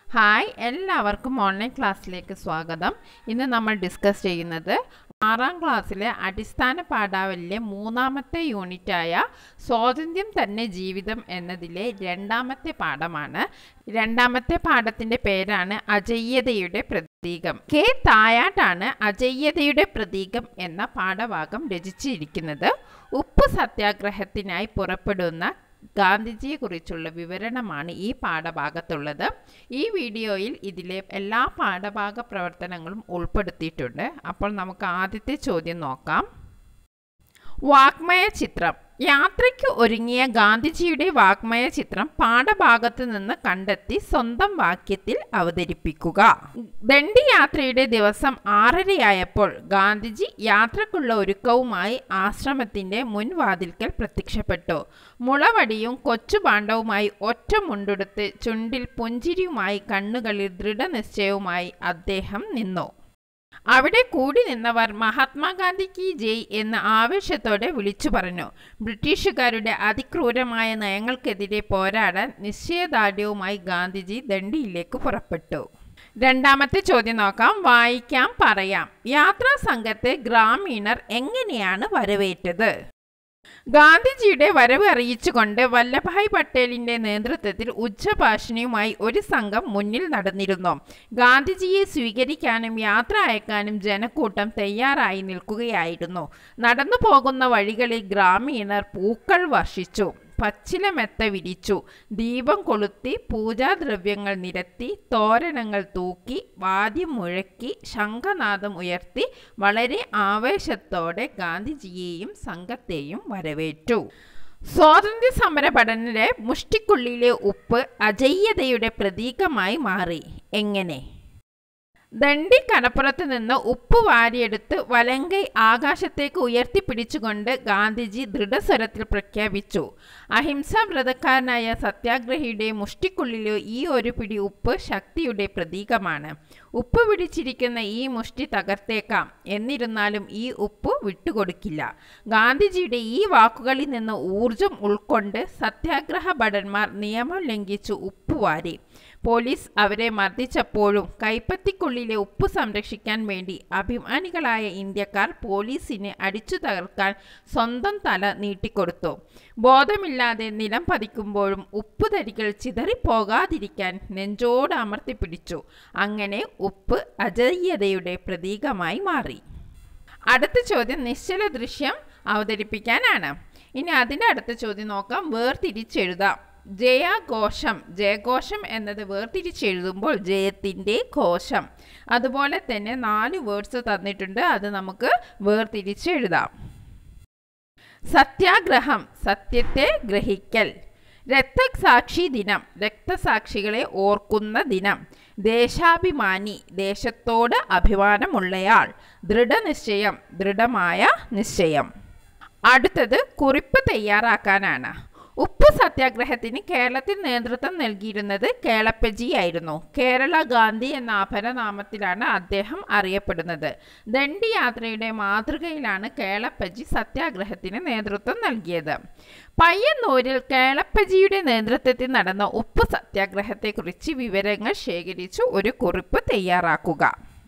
hi എല്ലാവർക്കും online ക്ലാസ്സിലേക്ക് സ്വാഗതം ഇന്ന് നമ്മൾ ഡിസ്കസ് ചെയ്യുന്നത് ആറാം ക്ലാസ്സിലെ അടിസ്ഥാന പാഠാവലിലെ മൂന്നാമത്തെ യൂണിറ്റായ സ്വാതന്ത്ര്യം തന്നെ ജീവിതം എന്നതിലെ രണ്ടാമത്തെ പാഠമാണ് രണ്ടാമത്തെ പാഠത്തിൻ്റെ പേരാണ് അജയ്യതയുടെ പ്രതീകം കെ തായാട്ടാണ് അജയ്യതയുടെ പ്രതീകം എന്ന പാഠഭാഗം രചിച്ചിരിക്കുന്നത് ഉപ്പ് സത്യാഗ്രഹത്തിനായി പുറപ്പെടുന്ന ഗാന്ധിജിയെക്കുറിച്ചുള്ള വിവരണമാണ് ഈ പാഠഭാഗത്തുള്ളത് ഈ വീഡിയോയിൽ ഇതിലെ എല്ലാ പാഠഭാഗ പ്രവർത്തനങ്ങളും ഉൾപ്പെടുത്തിയിട്ടുണ്ട് അപ്പോൾ നമുക്ക് ആദ്യത്തെ ചോദ്യം നോക്കാം വാഗ്മയ ചിത്രം യാത്രയ്ക്ക് ഒരുങ്ങിയ ഗാന്ധിജിയുടെ വാഗ്മയ ചിത്രം പാഠഭാഗത്ത് നിന്ന് കണ്ടെത്തി സ്വന്തം വാക്യത്തിൽ അവതരിപ്പിക്കുക ദണ്ഡി യാത്രയുടെ ദിവസം ആറരയായപ്പോൾ ഗാന്ധിജി യാത്രക്കുള്ള ഒരുക്കവുമായി ആശ്രമത്തിന്റെ മുൻവാതിൽക്കൽ പ്രത്യക്ഷപ്പെട്ടു മുളവടിയും കൊച്ചുപാണ്ഡവുമായി ഒറ്റ മുണ്ടെടുത്ത് ചുണ്ടിൽ പുഞ്ചിരിയുമായി കണ്ണുകളിൽ ദൃഢനിശ്ചയവുമായി അദ്ദേഹം നിന്നു അവിടെ കൂടി നിന്നവർ മഹാത്മാഗാന്ധി കി ജയ് എന്ന ആവേശത്തോടെ വിളിച്ചു പറഞ്ഞു ബ്രിട്ടീഷുകാരുടെ അതിക്രൂരമായ നയങ്ങൾക്കെതിരെ പോരാടാൻ നിശ്ചയദാർഢ്യവുമായി ഗാന്ധിജി ദണ്ഡിയിലേക്ക് പുറപ്പെട്ടു രണ്ടാമത്തെ ചോദ്യം നോക്കാം വായിക്കാം പറയാം യാത്രാ സംഘത്തെ ഗ്രാമീണർ എങ്ങനെയാണ് വരവേറ്റത് ഗാന്ധിജിയുടെ വരവ് അറിയിച്ചുകൊണ്ട് വല്ലഭായ് പട്ടേലിന്റെ നേതൃത്വത്തിൽ ഉച്ചഭാഷണിയുമായി ഒരു സംഘം മുന്നിൽ നടന്നിരുന്നു ഗാന്ധിജിയെ സ്വീകരിക്കാനും യാത്ര അയക്കാനും ജനക്കൂട്ടം തയ്യാറായി നിൽക്കുകയായിരുന്നു നടന്നു പോകുന്ന വഴികളിൽ ഗ്രാമീണർ പൂക്കൾ വർഷിച്ചു പച്ചിലമെത്ത വിരിച്ചു ദീപം കൊളുത്തി പൂജാദ്രവ്യങ്ങൾ നിരത്തി തോരണങ്ങൾ തൂക്കി വാദ്യം മുഴക്കി ശംഖനാദം ഉയർത്തി വളരെ ആവേശത്തോടെ ഗാന്ധിജിയെയും സംഘത്തെയും വരവേറ്റു സ്വാതന്ത്ര്യ സമര പഠനത്തിലെ മുഷ്ടിക്കുള്ളിലെ ഉപ്പ് അജയ്യതയുടെ പ്രതീകമായി മാറി എങ്ങനെ ദണ്ഡി കടപ്പുറത്ത് നിന്ന് ഉപ്പ് വാരിയെടുത്ത് വലങ്കൈ ആകാശത്തേക്ക് ഉയർത്തിപ്പിടിച്ചുകൊണ്ട് ഗാന്ധിജി ദൃഢസ്വരത്തിൽ പ്രഖ്യാപിച്ചു അഹിംസാ വ്രതക്കാരനായ സത്യാഗ്രഹിയുടെ മുഷ്ടിക്കുള്ളിലെ ഈ ഒരു പിടി ഉപ്പ് ശക്തിയുടെ പ്രതീകമാണ് ഉപ്പ് പിടിച്ചിരിക്കുന്ന ഈ മുഷ്ടി തകർത്തേക്കാം എന്നിരുന്നാലും ഈ ഉപ്പ് വിട്ടുകൊടുക്കില്ല ഗാന്ധിജിയുടെ ഈ വാക്കുകളിൽ നിന്ന് ഊർജം ഉൾക്കൊണ്ട് സത്യാഗ്രഹ ഭടന്മാർ നിയമം ലംഘിച്ചു ഉപ്പ് വാരി പോലീസ് അവരെ മർദ്ദിച്ചപ്പോഴും കൈപ്പത്തിക്കുള്ളിലെ ഉപ്പ് സംരക്ഷിക്കാൻ വേണ്ടി അഭിമാനികളായ ഇന്ത്യക്കാർ പോലീസിനെ അടിച്ചു തകർക്കാൻ സ്വന്തം തല നീട്ടിക്കൊടുത്തു ബോധമില്ലാതെ നിലം പതിക്കുമ്പോഴും ഉപ്പ് തരികൾ ചിതറിപ്പോകാതിരിക്കാൻ നെഞ്ചോട് അമർത്തിപ്പിടിച്ചു അങ്ങനെ ഉപ്പ് അജയ്യതയുടെ പ്രതീകമായി മാറി അടുത്ത ചോദ്യം നിശ്ചല ദൃശ്യം അവതരിപ്പിക്കാനാണ് ഇനി അതിൻ്റെ അടുത്ത ചോദ്യം നോക്കാം വേർതിരിച്ചെഴുതാം ജയഘോഷം ജയഘോഷം എന്നത് വേർതിരിച്ചെഴുതുമ്പോൾ ജയത്തിൻ്റെ ഘോഷം അതുപോലെ തന്നെ നാല് വേർഡ്സ് തന്നിട്ടുണ്ട് അത് നമുക്ക് വേർതിരിച്ചെഴുതാം സത്യാഗ്രഹം സത്യത്തെ ഗ്രഹിക്കൽ രക്തസാക്ഷി ദിനം രക്തസാക്ഷികളെ ഓർക്കുന്ന ദിനം ദേശാഭിമാനി ദേശത്തോട് അഭിമാനമുള്ളയാൾ ദൃഢനിശ്ചയം ദൃഢമായ നിശ്ചയം അടുത്തത് കുറിപ്പ് തയ്യാറാക്കാനാണ് ഉപ്പ് സത്യാഗ്രഹത്തിന് കേരളത്തിൽ നേതൃത്വം നൽകിയിരുന്നത് കേളപ്പജി ആയിരുന്നു കേരള ഗാന്ധി എന്ന അപരനാമത്തിലാണ് അദ്ദേഹം അറിയപ്പെടുന്നത് ദണ്ഡി യാത്രയുടെ മാതൃകയിലാണ് കേളപ്പജി സത്യാഗ്രഹത്തിന് നേതൃത്വം നൽകിയത് പയ്യന്നൂരിൽ കേളപ്പജിയുടെ നേതൃത്വത്തിൽ നടന്ന ഉപ്പ് സത്യാഗ്രഹത്തെക്കുറിച്ച് വിവരങ്ങൾ ശേഖരിച്ചു ഒരു കുറിപ്പ് തയ്യാറാക്കുക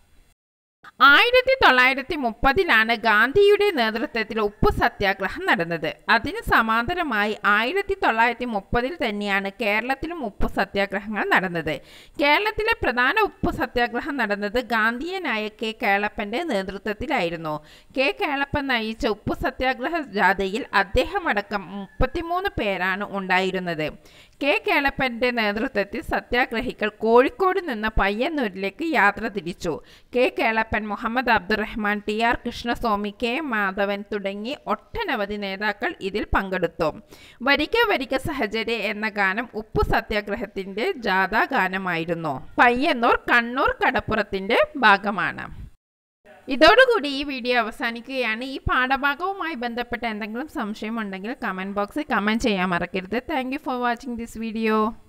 ആയിരത്തി തൊള്ളായിരത്തി മുപ്പതിലാണ് ഗാന്ധിയുടെ നേതൃത്വത്തിൽ ഉപ്പ് സത്യാഗ്രഹം നടന്നത് അതിന് സമാന്തരമായി ആയിരത്തി തൊള്ളായിരത്തി മുപ്പതിൽ തന്നെയാണ് കേരളത്തിലും ഉപ്പ് സത്യാഗ്രഹങ്ങൾ നടന്നത് കേരളത്തിലെ പ്രധാന ഉപ്പ് സത്യാഗ്രഹം നടന്നത് ഗാന്ധിയനായ കെ കേളപ്പന്റെ നേതൃത്വത്തിലായിരുന്നു കെ കേളപ്പൻ നയിച്ച ഉപ്പ് സത്യാഗ്രഹ ജാഥയിൽ അദ്ദേഹമടക്കം മുപ്പത്തിമൂന്ന് പേരാണ് ഉണ്ടായിരുന്നത് കെ കേളപ്പന്റെ നേതൃത്വത്തിൽ സത്യാഗ്രഹികൾ കോഴിക്കോട് നിന്ന് പയ്യന്നൂരിലേക്ക് യാത്ര തിരിച്ചു K Kelappan Muhammad Abdurahman T R Krishnaswami K Madhavan തുടങ്ങി ഒട്ടനവധി നേതാക്കൾ ഇതിൽ പങ്കെടുത്തു വരിക വരിക സഹചര്യ എന്ന ഗാനം ഉപ്പു സത്യാഗ്രഹത്തിന്റെ ജാഥാ ഗാനമായിരുന്നു പയ്യന്നൂർ കണ്ണൂർ കടപ്പുറത്തിന്റെ ഭാഗമാണ് ഇതോടുകൂടി ഈ വീഡിയോ അവസാനിക്കുകയാണ് ഈ പാഠഭാഗവുമായി ബന്ധപ്പെട്ട എന്തെങ്കിലും സംശയമുണ്ടെങ്കിൽ കമൻറ്റ് ബോക്സിൽ കമൻറ്റ് ചെയ്യാൻ മറക്കരുത് thank for watching this video